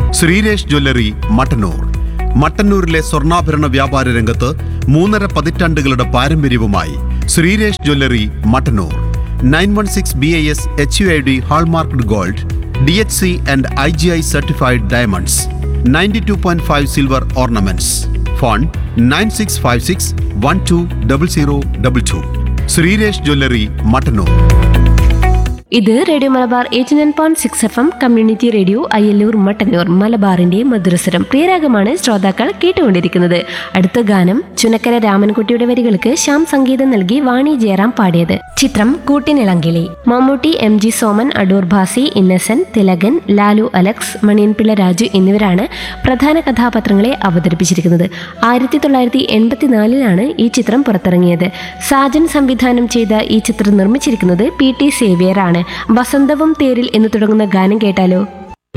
Sreeresh jewellery Mattannur മട്ടന്നൂരിലെ സ്വർണ്ണാഭരണ വ്യാപാര രംഗത്ത് മൂന്നര പതിറ്റാണ്ടുകളുടെ പാരമ്പര്യവുമായി Sreeresh jewellery Mattannur nine one six B I S H U I D hallmarked gold D H C and I G I certified diamonds ninety two point five silver ornaments phone nine six five six one two double zero double two Sreeresh jewellery Mattannur ഇത് radio Malabar eighty nine point six F M community radio Ayyallur Mattannur മലബാറിന്റെ മധുരസ്വരം പ്രിയരാഗമാണ് ശ്രോതാക്കൾ കേട്ടുകൊണ്ടിരിക്കുന്നത് അടുത്ത ഗാനം ചുനക്കര രാമൻകുട്ടിയുടെ വരികൾക്ക് ശ്യാം സംഗീതം നൽകി വാണി ജയറാം പാടിയത് ചിത്രം Koottinilamkili Mammootty M G Soman Adoor Bhasi Innocent Thilakan Lalu Alex Maniyanpilla Raju എന്നിവരാണ് പ്രധാന കഥാപാത്രങ്ങളെ അവതരിപ്പിച്ചിരിക്കുന്നത് ആയിരത്തി തൊള്ളായിരത്തി എൺപത്തിനാലിലാണ് ഈ ചിത്രം പുറത്തിറങ്ങിയത് സാജൻ സംവിധാനം ചെയ്ത ഈ ചിത്രം നിർമ്മിച്ചിരിക്കുന്നത് പി ടി സേവ്യർ ആണ് വസന്തവും തേരിൽ എന്ന് തുടങ്ങുന്ന ഗാനം കേട്ടാലോ